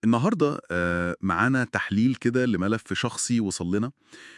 النهارده آه، معانا تحليل كده لملف شخصي وصل لنا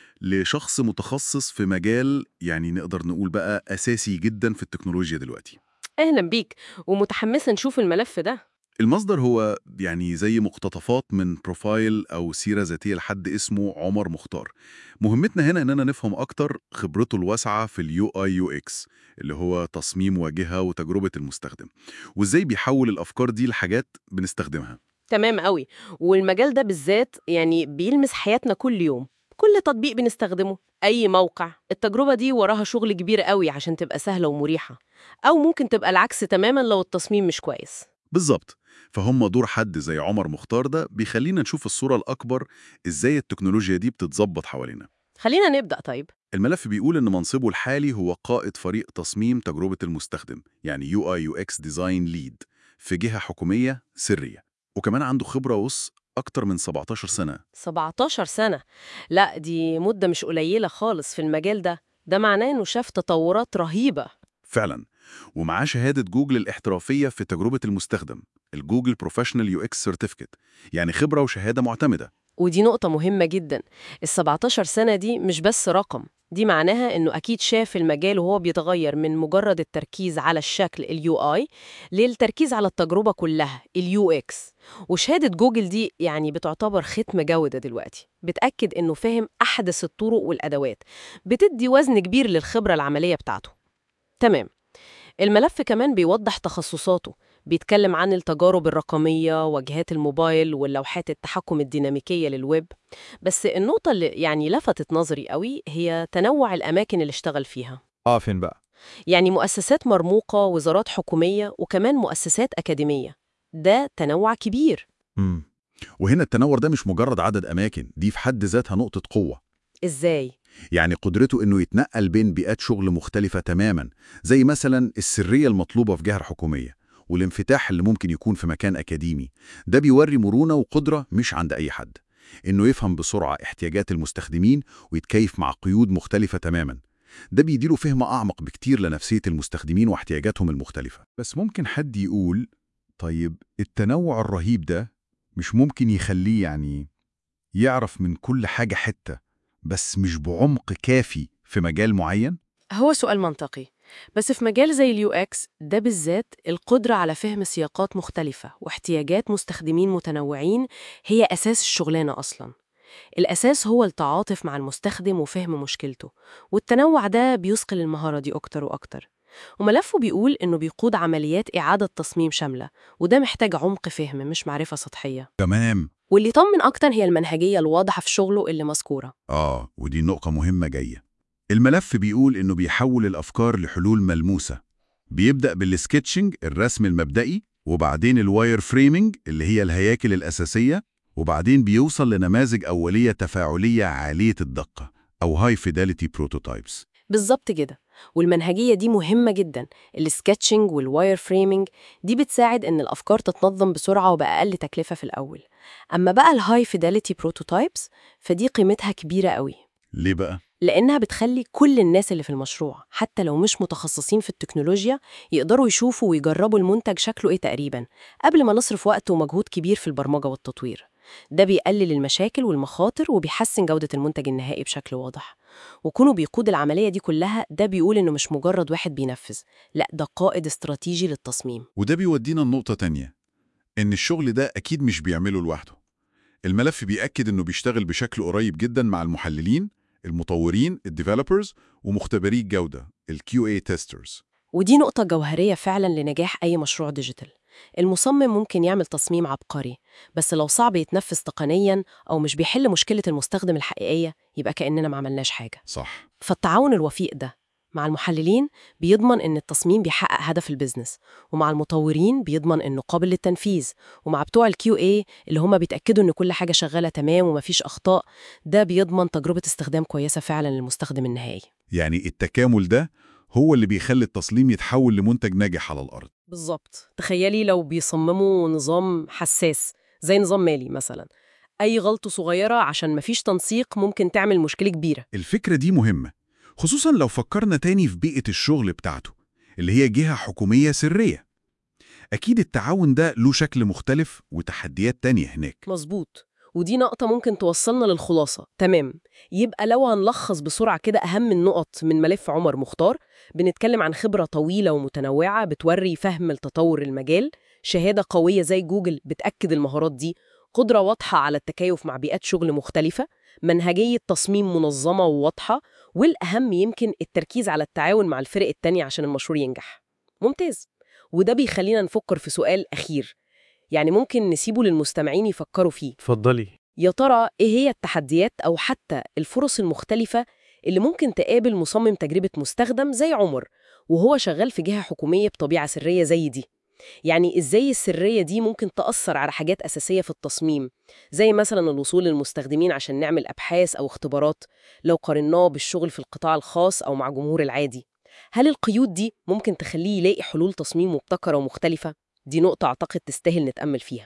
لشخص متخصص في مجال يعني نقدر نقول بقى أساسي جدا في التكنولوجيا دلوقتي أهلا بيك ومتحمسة نشوف الملف ده المصدر هو يعني زي مقتطفات من بروفايل أو سيرة ذاتية لحد اسمه عمر مختار مهمتنا هنا إننا نفهم أكتر خبرته الواسعة في اليو اي يو اكس اللي هو تصميم واجهة وتجربة المستخدم وإزاي بيحول الأفكار دي لحاجات بنستخدمها تمام قوي والمجال ده بالذات يعني بيلمس حياتنا كل يوم كل تطبيق بنستخدمه أي موقع التجربة دي وراها شغل كبير قوي عشان تبقى سهلة ومريحة أو ممكن تبقى العكس تماما لو التصميم مش كويس بالظبط فهم دور حد زي عمر مختار ده بيخلينا نشوف الصورة الأكبر إزاي التكنولوجيا دي بتتظبط حوالينا خلينا نبدأ طيب الملف بيقول إن منصبه الحالي هو قائد فريق تصميم تجربة المستخدم يعني يو اي يو اكس ديزاين ليد في جهة حكومية سرية وكمان عنده خبرة وص أكتر من 17 سنة 17 سنة لا دي مدة مش قليلة خالص في المجال ده ده معناه إنه شاف تطورات رهيبة فعلا ومعاه شهادة جوجل الاحترافية في تجربة المستخدم الجوجل بروفيشنال يو اكس سيرتيفيكت يعني خبرة وشهادة معتمدة ودي نقطة مهمة جدا ال 17 سنة دي مش بس رقم دي معناها إنه أكيد شاف المجال وهو بيتغير من مجرد التركيز على الشكل اليو اي للتركيز على التجربة كلها اليو اكس وشهادة جوجل دي يعني بتعتبر ختم جودة دلوقتي بتأكد إنه فاهم أحدث الطرق والأدوات بتدي وزن كبير للخبرة العملية بتاعته تمام الملف كمان بيوضح تخصصاته بيتكلم عن التجارب الرقمية واجهات الموبايل واللوحات التحكم الديناميكية للويب بس النقطة اللي يعني لفتت نظري قوي هي تنوع الأماكن اللي اشتغل فيها اه فين بقى يعني مؤسسات مرموقة وزارات حكومية وكمان مؤسسات أكاديمية ده تنوع كبير امم وهنا التنوع ده مش مجرد عدد أماكن دي في حد ذاتها نقطة قوة إزاي؟ يعني قدرته إنه يتنقل بين بيئات شغل مختلفة تماما زي مثلا السرية المطلوبة في جهة حكومية والانفتاح اللي ممكن يكون في مكان أكاديمي ده بيوري مرونة وقدرة مش عند أي حد إنه يفهم بسرعة احتياجات المستخدمين ويتكيف مع قيود مختلفة تماما ده بيديله فهم أعمق بكتير لنفسية المستخدمين واحتياجاتهم المختلفة بس ممكن حد يقول طيب التنوع الرهيب ده مش ممكن يخليه يعني يعرف من كل حاجة حتة بس مش بعمق كافي في مجال معين؟ هو سؤال منطقي بس في مجال زي اليو اكس ده بالذات القدرة على فهم سياقات مختلفة واحتياجات مستخدمين متنوعين هي أساس الشغلانة أصلاً الأساس هو التعاطف مع المستخدم وفهم مشكلته والتنوع ده بيثقل المهارة دي أكتر وأكتر وملفه بيقول إنه بيقود عمليات إعادة تصميم شاملة وده محتاج عمق فهم مش معرفة سطحية تمام واللي يطمن أكتر هي المنهجية الواضحة في شغله اللي مذكورة آه ودي نقطة مهمة جاية الملف بيقول إنه بيحول الأفكار لحلول ملموسة بيبدأ بالسكتشنج الرسم المبدئي وبعدين الواير فريمينج اللي هي الهياكل الأساسية وبعدين بيوصل لنماذج أولية تفاعلية عالية الدقة أو هاي فيداليتي بروتوتايبس بالظبط كده والمنهجية دي مهمة جدا السكتشنج والواير فريمينج دي بتساعد إن الأفكار تتنظم بسرعة وبأقل تكلفة في الأول أما بقى الهاي فيداليتي بروتوتايبس فدي قيمتها كبيرة قوي ليه بقى؟ لأنها بتخلي كل الناس اللي في المشروع حتى لو مش متخصصين في التكنولوجيا يقدروا يشوفوا ويجربوا المنتج شكله إيه تقريبا قبل ما نصرف وقت ومجهود كبير في البرمجة والتطوير ده بيقلل المشاكل والمخاطر وبيحسن جودة المنتج النهائي بشكل واضح وكونه بيقود العملية دي كلها ده بيقول إنه مش مجرد واحد بينفذ لا ده قائد استراتيجي للتصميم وده بيودينا لنقطة تانية إن الشغل ده أكيد مش بيعمله لوحده الملف بيأكد إنه بيشتغل بشكل قريب جدا مع المحللين المطورين الديفلوبرز ومختبري الجودة ال QA testers ودي نقطة جوهرية فعلا لنجاح أي مشروع ديجيتال المصمم ممكن يعمل تصميم عبقري بس لو صعب يتنفذ تقنيا أو مش بيحل مشكلة المستخدم الحقيقية يبقى كأننا ما عملناش حاجة صح فالتعاون الوفيق ده مع المحللين بيضمن إن التصميم بيحقق هدف البيزنس ومع المطورين بيضمن إنه قابل للتنفيذ ومع بتوع الكيو اي اللي هم بيتأكدوا إن كل حاجة شغالة تمام ومفيش أخطاء ده بيضمن تجربة استخدام كويسة فعلا للمستخدم النهائي يعني التكامل ده هو اللي بيخلي التصميم يتحول لمنتج ناجح على الأرض بالظبط تخيلي لو بيصمموا نظام حساس زي نظام مالي مثلا أي غلطة صغيرة عشان مفيش تنسيق ممكن تعمل مشكلة كبيرة الفكرة دي مهمة خصوصا لو فكرنا تاني في بيئة الشغل بتاعته اللي هي جهة حكومية سرية أكيد التعاون ده له شكل مختلف وتحديات تانية هناك مظبوط ودي نقطة ممكن توصلنا للخلاصة تمام يبقى لو هنلخص بسرعة كده أهم النقط من ملف عمر مختار بنتكلم عن خبرة طويلة ومتنوعة بتوري فهم التطور المجال شهادة قوية زي جوجل بتأكد المهارات دي قدرة واضحة على التكيف مع بيئات شغل مختلفة منهجية تصميم منظمة وواضحة والأهم يمكن التركيز على التعاون مع الفرق التانية عشان المشروع ينجح ممتاز وده بيخلينا نفكر في سؤال أخير يعني ممكن نسيبه للمستمعين يفكروا فيه اتفضلي يا ترى إيه هي التحديات أو حتى الفرص المختلفة اللي ممكن تقابل مصمم تجربة مستخدم زي عمر وهو شغال في جهة حكومية بطبيعة سرية زي دي يعني إزاي السرية دي ممكن تأثر على حاجات أساسية في التصميم زي مثلا الوصول للمستخدمين عشان نعمل أبحاث أو اختبارات لو قارناه بالشغل في القطاع الخاص أو مع جمهور العادي هل القيود دي ممكن تخليه يلاقي حلول تصميم مبتكرة ومختلفة؟ دي نقطة أعتقد تستاهل نتأمل فيها